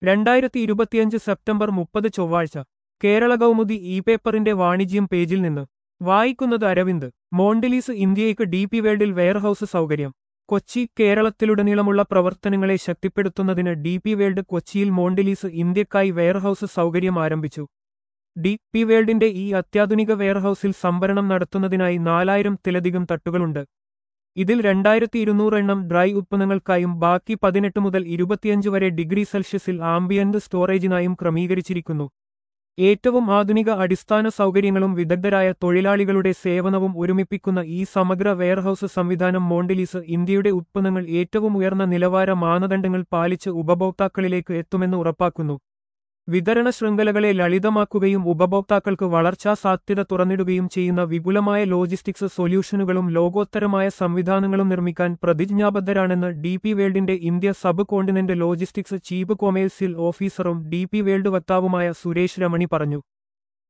രണ്ടായിരത്തി ഇരുപത്തിയഞ്ച് സെപ്റ്റംബർ മുപ്പത് ചൊവ്വാഴ്ച കേരള കൗമുദി ഇ പേപ്പറിന്റെ വാണിജ്യം പേജിൽ നിന്ന് വായിക്കുന്നത് അരവിന്ദ് മോണ്ടിലീസ് ഇന്ത്യയ്ക്ക് ഡി പി വേൾഡിൽ വെയർഹൌസ് സൗകര്യം കൊച്ചി കേരളത്തിലുടനീളമുള്ള പ്രവർത്തനങ്ങളെ ശക്തിപ്പെടുത്തുന്നതിന് ഡി പി വേൾഡ് കൊച്ചിയിൽ മോണ്ടിലീസ് ഇന്ത്യക്കായി വെയർഹൌസ് സൗകര്യം ആരംഭിച്ചു ഡി പി വേൾഡിന്റെ ഈ അത്യാധുനിക വെയർഹൌസിൽ സംഭരണം നടത്തുന്നതിനായി നാലായിരം തിലധികം തട്ടുകളുണ്ട് ഇതിൽ രണ്ടായിരത്തി ഇരുന്നൂറ് എണ്ണം ഡ്രൈ ഉത്പന്നങ്ങൾക്കായും ബാക്കി പതിനെട്ട് മുതൽ ഇരുപത്തിയഞ്ച് വരെ ഡിഗ്രി സെൽഷ്യസിൽ ആംബിയന്റ് സ്റ്റോറേജിനായും ക്രമീകരിച്ചിരിക്കുന്നു ഏറ്റവും ആധുനിക അടിസ്ഥാന സൗകര്യങ്ങളും വിദഗ്ധരായ തൊഴിലാളികളുടെ സേവനവും ഒരുമിപ്പിക്കുന്ന ഈ സമഗ്ര വെയർഹൌസ് സംവിധാനം മോണ്ടിലീസ് ഇന്ത്യയുടെ ഉത്പന്നങ്ങൾ ഏറ്റവും ഉയർന്ന നിലവാര മാനദണ്ഡങ്ങൾ പാലിച്ച് ഉപഭോക്താക്കളിലേക്ക് എത്തുമെന്ന് ഉറപ്പാക്കുന്നു വിതരണ ശൃംഖലകളെ ലളിതമാക്കുകയും ഉപഭോക്താക്കൾക്ക് വളർച്ചാ സാധ്യത തുറന്നിടുകയും ചെയ്യുന്ന വിപുലമായ ലോജിസ്റ്റിക്സ് സൊല്യൂഷനുകളും ലോകോത്തരമായ സംവിധാനങ്ങളും നിർമ്മിക്കാൻ പ്രതിജ്ഞാബദ്ധരാണെന്ന് ഡി പി വേൾഡിന്റെ India subcontinent logistics chief commercial ഓഫീസറും ഡി പി വേൾഡ് വക്താവുമായ സുരേഷ് രമണി പറഞ്ഞു